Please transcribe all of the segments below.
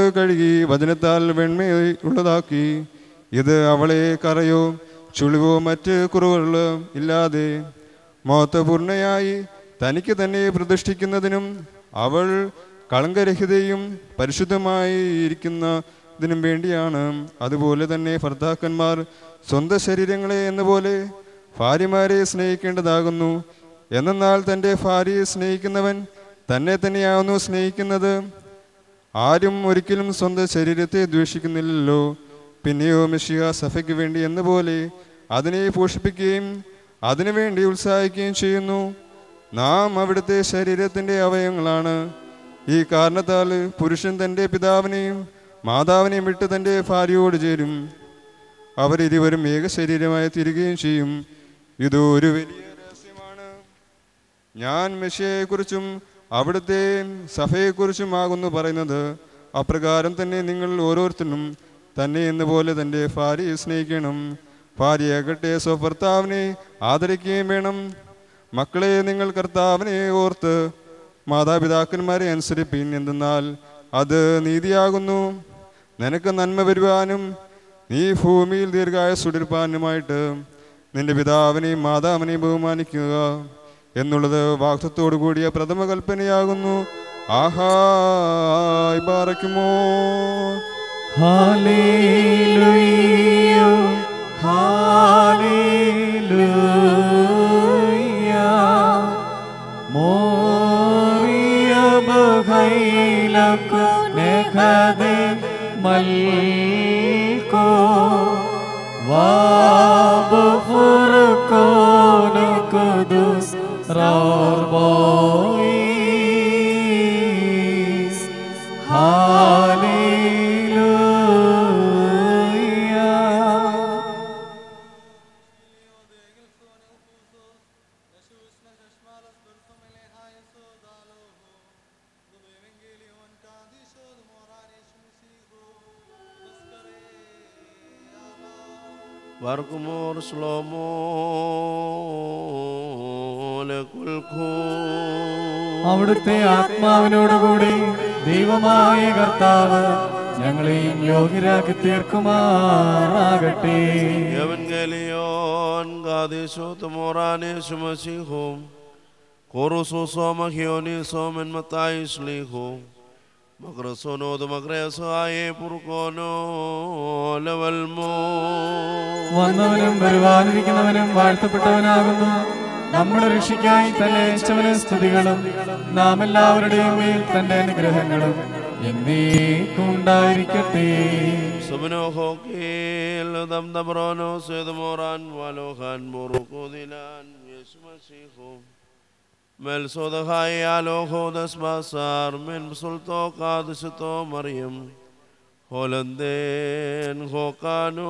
കഴുകി വചനത്താൽ വെണ്മയുള്ളതാക്കി ഇത് അവളെ കറയോ ചുളിവോ മറ്റ് കുറവുകളോ ഇല്ലാതെ മഹത്വപൂർണയായി തനിക്ക് തന്നെ പ്രതിഷ്ഠിക്കുന്നതിനും അവൾ കളങ്കരഹിതയും പരിശുദ്ധമായി ഇരിക്കുന്നതിനും വേണ്ടിയാണ് അതുപോലെ തന്നെ ഭർത്താക്കന്മാർ സ്വന്തം ശരീരങ്ങളെ എന്ന പോലെ ഭാര്യമാരെ സ്നേഹിക്കേണ്ടതാകുന്നു എന്നാൽ തൻ്റെ ഭാര്യയെ സ്നേഹിക്കുന്നവൻ തന്നെ തന്നെയാവുന്നു സ്നേഹിക്കുന്നത് ആരും ഒരിക്കലും സ്വന്തം ശരീരത്തെ ദ്വേഷിക്കുന്നില്ലല്ലോ പിന്നെയോ മെഷിയ സഭയ്ക്ക് വേണ്ടി എന്ന പോലെ അതിനെ പോഷിപ്പിക്കുകയും അതിനുവേണ്ടി ഉത്സാഹിക്കുകയും ചെയ്യുന്നു നാം അവിടുത്തെ ശരീരത്തിൻ്റെ അവയവങ്ങളാണ് ഈ കാരണത്താൽ പുരുഷൻ തൻ്റെ പിതാവിനെയും മാതാവിനെയും വിട്ട് തൻ്റെ ഭാര്യയോട് ചേരും അവരിരുവരും ഏക ശരീരമായി തീരുകയും ചെയ്യും ഇത് ഒരു വലിയ രഹസ്യമാണ് ഞാൻ മെഷിയയെക്കുറിച്ചും അവിടുത്തെ സഭയെക്കുറിച്ചും ആകുന്നു പറയുന്നത് അപ്രകാരം തന്നെ നിങ്ങൾ ഓരോരുത്തരും തന്നെ എന്ന പോലെ തൻ്റെ ഭാര്യയെ സ്നേഹിക്കണം ഭാര്യയാകട്ടെ സ്വഭർത്താവിനെ ആദരിക്കുകയും വേണം മക്കളെ നിങ്ങൾ കർത്താവിനെ ഓർത്ത് മാതാപിതാക്കന്മാരെ അനുസരിപ്പിൻ എന്തെന്നാൽ അത് നീതിയാകുന്നു നിനക്ക് നന്മ വരുവാനും നീ ഭൂമിയിൽ ദീർഘായുസുടിർപ്പാനുമായിട്ട് നിന്റെ പിതാവിനെയും മാതാവിനെയും ബഹുമാനിക്കുക എന്നുള്ളത് വാക്തത്തോടു കൂടിയ പ്രഥമ കൽപ്പനയാകുന്നു ആഹായ് പാറയ്ക്കുമോ ഹല്ലേലൂയ ഹല്ലേലൂയ മോറിയ ബഹൈലക്കു നെഖദെ മൽക്കോ വാബു ഫുർക്കോനു കുദുസ് റോർബോയിസ് Hallelujah. Barkumor Shlomo Lekulku അവിടുത്തെ ആത്മാവിനോടുകൂടി ദൈവമായ കർത്താവ് ഞങ്ങളെയും യോഗ്യരാക്കി തീർക്കുമാറാകട്ടെ Evangelion Gadishot Morane Shumashihum Koruso Mahionis Omen Matais Lihu Magrasono the Magreso Aye Purkono Levelmo വന്നവനും വരുവാനിരിക്കുന്നവനും വാഴ്ത്തപ്പെട്ടവനാകുന്നു നമ്മുടെ രക്ഷയ്ക്കായി തന്നെ അയച്ചവന് സ്തുതികളും നാം എല്ലാവരുടെയും മേൽ തന്റെ അനുഗ്രഹങ്ങളും എന്നേക്കും ഉണ്ടായിരിക്കട്ടെ Subno Hokil Dam Dabrono Sedmoran Walohan Burukodilan Yeshmashihum Mel Sodahai Aloho Das Basar Men Sulto Kadishito Mariam Holanden Hokano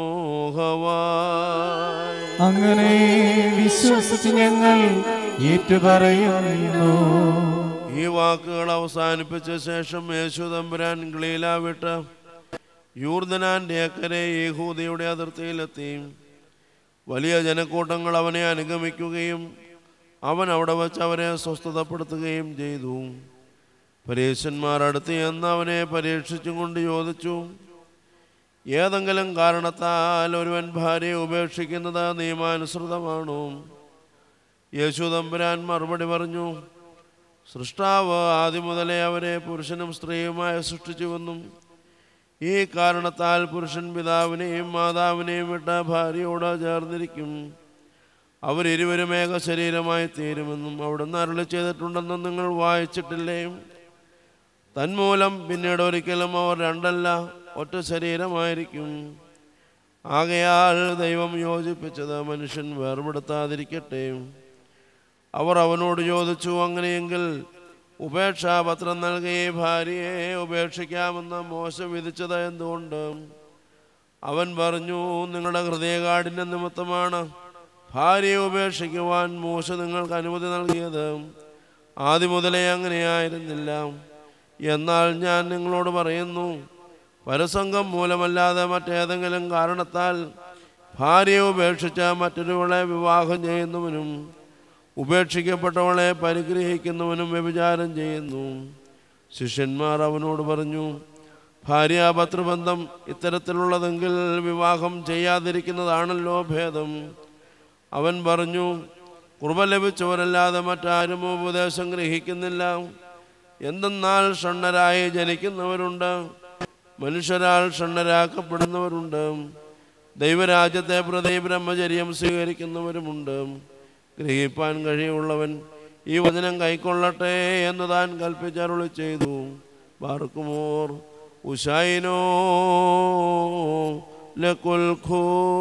Hawaii അങ്ങനെ വിശ്വസിച്ച് ഞങ്ങൾ ഏറ്റുപറയുന്നു ഈ വാക്കുകൾ അവസാനിപ്പിച്ച ശേഷം യേശു തമ്പുരാൻ ഗലീല വിട്ട് യൂർദനാന്റെ അക്കരെ യഹൂദയുടെ അതിർത്തിയിലെത്തി വലിയ ജനക്കൂട്ടങ്ങൾ അവനെ അനുഗമിക്കുകയും അവൻ അവിടെ വച്ച് അവരെ സ്വസ്ഥതപ്പെടുത്തുകയും ചെയ്തു പരീശന്മാർ അടുത്ത് എന്ന് അവനെ പരീക്ഷിച്ചും കൊണ്ട് ചോദിച്ചു ഏതെങ്കിലും കാരണത്താൽ ഒരുവൻ ഭാര്യയെ ഉപേക്ഷിക്കുന്നത് നിയമാനുസൃതമാണോ യേശു തമ്പുരാൻ മറുപടി പറഞ്ഞു സൃഷ്ടാവ് ആദ്യം മുതലേ അവരെ പുരുഷനും സ്ത്രീയുമായി സൃഷ്ടിച്ചുവെന്നും ഈ കാരണത്താൽ പുരുഷൻ പിതാവിനെയും മാതാവിനെയും വിട്ട ഭാര്യയോട് ചേർന്നിരിക്കും അവരിരുവരും ഏക ശരീരമായി തീരുമെന്നും അവിടുന്ന് അരുളി ചെയ്തിട്ടുണ്ടെന്നും നിങ്ങൾ വായിച്ചിട്ടില്ലേ തന്മൂലം പിന്നീട് ഒരിക്കലും അവർ രണ്ടല്ല ഒറ്റ ശരീരമായിരിക്കും ആകയാൽ ദൈവം യോജിപ്പിച്ചത് മനുഷ്യൻ വേർപെടുത്താതിരിക്കട്ടെ അവർ അവനോട് ചോദിച്ചു അങ്ങനെയെങ്കിൽ ഉപേക്ഷാപത്രം നൽകി ഭാര്യയെ ഉപേക്ഷിക്കാമെന്ന് മോശ വിധിച്ചത് എന്തുകൊണ്ട് അവൻ പറഞ്ഞു നിങ്ങളുടെ ഹൃദയകാഠിന്യ നിമിത്തമാണ് ഭാര്യയെ ഉപേക്ഷിക്കുവാൻ മോശ നിങ്ങൾക്ക് അനുമതി നൽകിയത് ആദ്യം മുതലേ അങ്ങനെയായിരുന്നില്ല എന്നാൽ ഞാൻ നിങ്ങളോട് പറയുന്നു പരസംഗം മൂലമല്ലാതെ മറ്റേതെങ്കിലും കാരണത്താൽ ഭാര്യയെ ഉപേക്ഷിച്ച മറ്റൊരുവളെ വിവാഹം ചെയ്യുന്നവനും ഉപേക്ഷിക്കപ്പെട്ടവളെ പരിഗ്രഹിക്കുന്നവനും വ്യഭിചാരം ചെയ്യുന്നു ശിഷ്യന്മാർ അവനോട് പറഞ്ഞു ഭാര്യാഭർത്തൃബന്ധം ഇത്തരത്തിലുള്ളതെങ്കിൽ വിവാഹം ചെയ്യാതിരിക്കുന്നതാണല്ലോ ഭേദം അവൻ പറഞ്ഞു കൃപ ലഭിച്ചവരല്ലാതെ മറ്റാരും ഉപദേശം ഗ്രഹിക്കുന്നില്ല എന്തെന്നാൽ ഷണ്ണരായി ജനിക്കുന്നവരുണ്ട് മനുഷ്യരാൽ ഷണ്ണരാക്കപ്പെടുന്നവരുണ്ട് ദൈവരാജ്യത്തെ പ്രതി ബ്രഹ്മചര്യം സ്വീകരിക്കുന്നവരുമുണ്ട് ഗ്രഹിപ്പാൻ കഴിയുള്ളവൻ ഈ വചനം കൈക്കൊള്ളട്ടെ എന്ന് താൻ കൽപ്പിച്ചരുളി ചെയ്തു ബാർക്കുമോർ ഉഷായിനോ ലക്കുൽഖൂ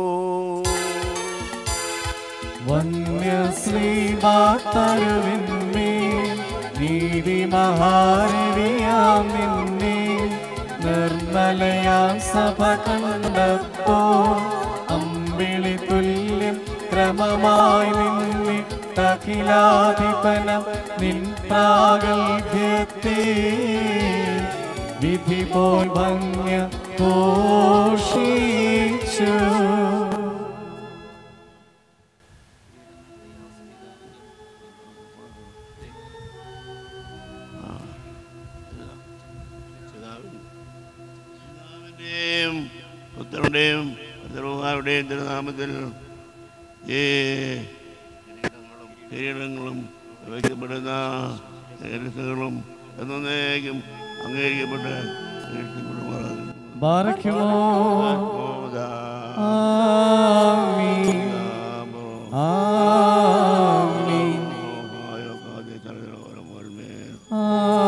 വന്യശ്രീമാതരുവിന്മേ നീതി മഹാരവിയാം നിന്നെ നിർമ്മലയാം സഭ കണ്ടപ്പോ അമ്പിളി തുല്യം ക്രമമായി നിന്നെ തകിലാധിപനം നിൻ പ്രാഗൽഭ്യത്തെ വിധി പോൽ ഭംഗ്യ പോഷിച്ചു പിതാവിന്റെയും പുത്രന്റെയും സർവകാരുടെയും തിരുനാമത്തിൽ ഈ കിരീടങ്ങളും വയ്ക്കപ്പെടുന്ന രഹസ്യങ്ങളും എന്നേക്കും അംഗീകരിക്കപ്പെട്ട് അംഗീകരിക്കപ്പെടുമാറാകുന്നു. ബാറയ്ക്കുമോ ഓതാ. ആമീൻ ആമോ. ആമീൻ ഓഹായോ കാതെ സർവ്വലോകമോർമേ. ആമീൻ